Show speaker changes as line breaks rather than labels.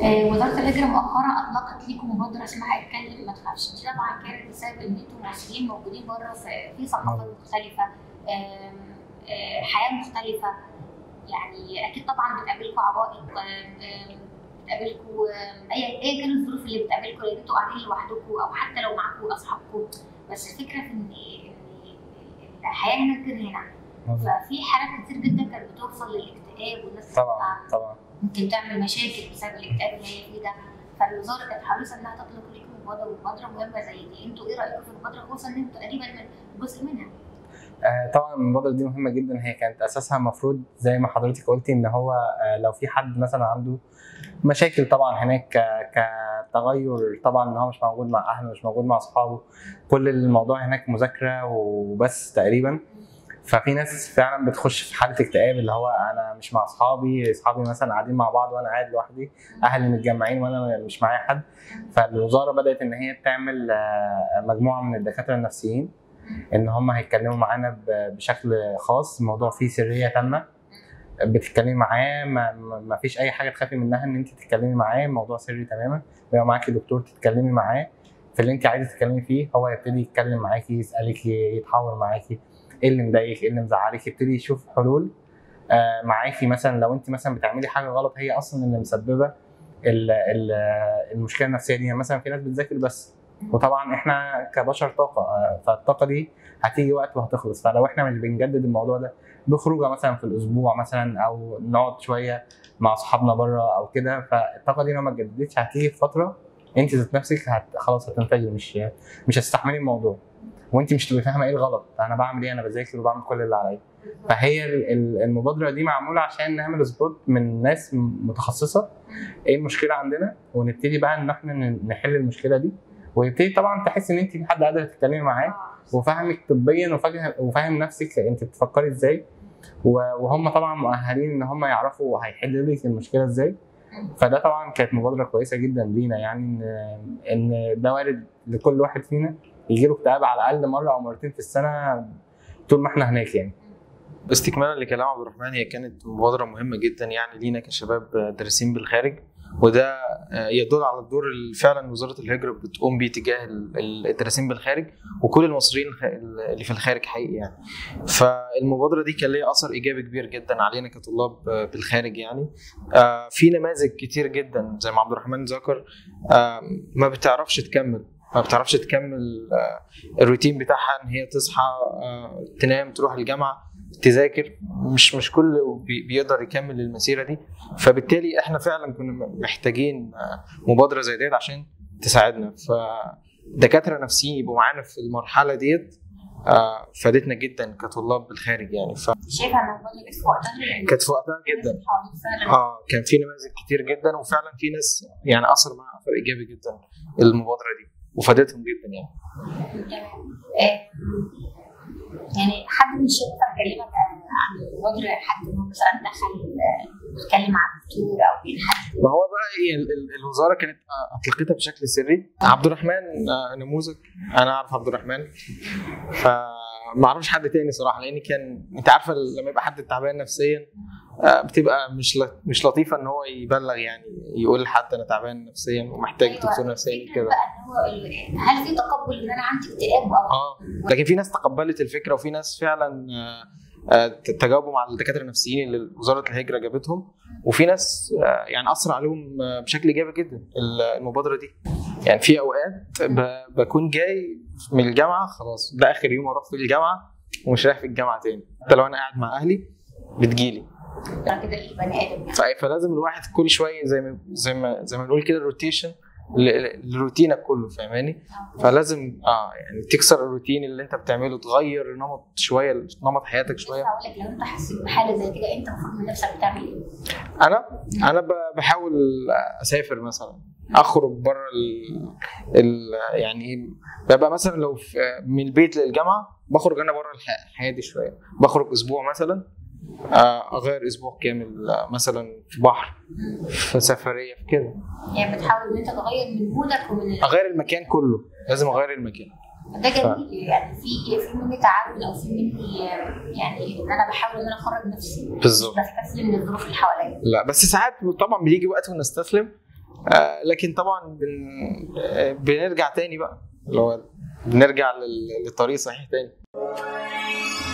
آه، وزاره الهجره مؤخرا اطلقت ليكم مبادره اسمها اتكلم ما تخافش دي طبعا كانت بسبب ان انتم مصريين موجودين بره في في ثقافات مختلفه آم، آه، حياه مختلفه يعني اكيد طبعا بتقابلكم عوائق آم، آم، بتقابلكم آم، ايا ايا كان الظروف اللي بتقابلكم لان انتوا قاعدين لوحدكم او حتى لو معاكم اصحابكم بس الفكره في ان إن الحياه هناك غير هنا
مظبوط.
ففي حالات كتير جدا كانت بتوصل للاكتئاب والناس
طبعا طبعا
ممكن تعمل مشاكل بسبب الاكتئاب اللي هي فيه ده فالوزاره كانت حريصه انها تطلق لكم مبادره مبادره مهمه زي دي انتوا ايه رايكم في المبادره خصوصا ان انتوا تقريبا من جزء منها
آه، طبعا المبادره دي مهمه جدا هي كانت اساسها المفروض زي ما حضرتك قلتي ان هو آه، لو في حد مثلا عنده مشاكل طبعا هناك ك- كتغير طبعا ان هو مش موجود مع اهله مش موجود مع اصحابه كل الموضوع هناك مذاكره وبس تقريبا ففي ناس فعلا بتخش في حاله اكتئاب اللي هو انا مش مع اصحابي اصحابي مثلا قاعدين مع بعض وانا قاعد لوحدي اهلي متجمعين وانا مش معايا حد فالوزاره بدات ان هي تعمل آه، مجموعه من الدكاتره النفسيين ان هم هيتكلموا معانا ب- بشكل خاص الموضوع فيه سريه تامه بتتكلمي معاه ما, ما ما فيش اي حاجه تخافي منها ان انت تتكلمي معاه الموضوع سري تماما بيبقى معاكي دكتور تتكلمي معاه في اللي انت عايزه تتكلمي فيه هو يبتدي يتكلم معاكي يسالك يتحاور معاكي ايه اللي مضايقك ايه اللي مزعلك يبتدي يشوف حلول آه معاكي مثلا لو انت مثلا بتعملي حاجه غلط هي اصلا اللي مسببه ال- ال- المشكله النفسيه دي يعني مثلا في ناس بتذاكر بس وطبعا احنا كبشر طاقه آه، فالطاقه دي هتيجي وقت وهتخلص فلو احنا مش بنجدد الموضوع ده بخروجه مثلا في الاسبوع مثلا او نقعد شويه مع اصحابنا بره او كده فالطاقه دي لو ما اتجددتش هتيجي في فتره انت ذات نفسك هت... خلاص هتنفجر مش مش هتستحملي الموضوع وانت مش تبقي فاهمه ايه الغلط انا بعمل ايه انا بذاكر وبعمل كل اللي عليا فهي ال- ال- المبادره دي معموله عشان نعمل سبوت من ناس متخصصه ايه المشكله عندنا ونبتدي بقى ان احنا ن- نحل المشكله دي ويبتدي طبعا تحس ان انت في حد قادره تتكلمي معاه وفاهمك طبيا وفاهم وفاهم نفسك انت بتفكري ازاي و- وهم طبعا مؤهلين ان هم يعرفوا هيحلوا لك المشكله ازاي فده طبعا كانت مبادره كويسه جدا لينا يعني ان ان ده وارد لكل واحد فينا يجي له اكتئاب على الاقل مره او مرتين في السنه طول ما احنا هناك يعني
استكمالا لكلام عبد الرحمن هي كانت مبادرة مهمة جدا يعني لينا كشباب دارسين بالخارج وده آه، يدل على الدور اللي فعلا وزارة الهجرة بتقوم بيه تجاه ال- الدارسين بالخارج وكل المصريين الخ- اللي في الخارج حقيقي يعني فالمبادرة دي كان ليها أثر إيجابي كبير جدا علينا كطلاب آه، بالخارج يعني آه، في نماذج كتير جدا زي ما عبد الرحمن ذكر آه، ما بتعرفش تكمل ما بتعرفش تكمل آه، الروتين بتاعها ان هي تصحى آه، تنام تروح الجامعه تذاكر مش مش كل بي- بيقدر يكمل المسيره دي فبالتالي احنا فعلا كنا محتاجين آه، مبادره زي ديت عشان تساعدنا فدكاتره نفسيين يبقوا معانا في المرحله ديت آه، فادتنا جدا كطلاب بالخارج يعني فكانت
شايفه ان المبادره كانت في وقتها لأن
في وقتها جدا
حوالين فعلا
اه كان في نماذج كتير جدا وفعلا في ناس يعني اثر معاها اثر ايجابي جدا المبادره دي وفادتهم جدا يعني
تمام آه، يعني حد من الشركه كلمك عن عن المبادره حد إنه مثلا دخل آه، اتكلم مع الدكتور او بين حد
ما هو بقى ايه ال- ال- الوزاره كانت آه، اطلقتها بشكل سري عبد الرحمن آه، نموذج انا اعرف عبد الرحمن فما اعرفش حد تاني صراحه لان كان انت عارفه لما يبقى حد تعبان نفسيا آه، بتبقى مش ل- مش لطيفه ان هو يبلغ يعني يقول لحد انا تعبان نفسيا ومحتاج
أيوة،
دكتور نفساني
الفكرة
كده
بقى ان هو ال- هل في تقبل ان انا عندي اكتئاب او
اه لكن في ناس تقبلت الفكره وفي ناس فعلا آه، آه، تجاوبوا مع الدكاتره النفسيين اللي وزاره الهجره جابتهم وفي ناس آه، يعني اثر عليهم آه، بشكل ايجابي جدا ال- المبادره دي يعني في اوقات ب- بكون جاي من الجامعه خلاص ده اخر يوم اروح في الجامعه ومش رايح في الجامعه تاني حتى لو انا قاعد مع اهلي بتجيلي
أنا كده البني ادم يعني
ف- فلازم الواحد كل شويه زي ما زي ما زي ما بنقول كده الروتيشن ل- لروتينك كله فاهماني فلازم اه يعني تكسر الروتين اللي انت بتعمله تغير نمط شويه نمط حياتك شويه
هقول لك لو انت حسيت بحاله زي كده انت المفروض من نفسك بتعمل ايه؟
انا انا ب- بحاول اسافر مثلا اخرج بره ال... ال... يعني إيه، ببقى مثلا لو في من البيت للجامعه بخرج انا بره الح- الحياه دي شويه بخرج اسبوع مثلا آه، اغير اسبوع كامل آه، مثلا في بحر في سفريه في كده
يعني بتحاول ان انت تغير من مودك ومن ال-
اغير المكان كله لازم اغير المكان
ده جميل يعني في في مني تعاون او في مني يعني ان انا بحاول ان انا اخرج نفسي
بالظبط
مش بستسلم للظروف اللي حواليا
لا بس ساعات طبعا بيجي وقت ونستسلم آه، لكن طبعا بن... آه، بنرجع تاني بقى اللي هو بنرجع لل- للطريق الصحيح تاني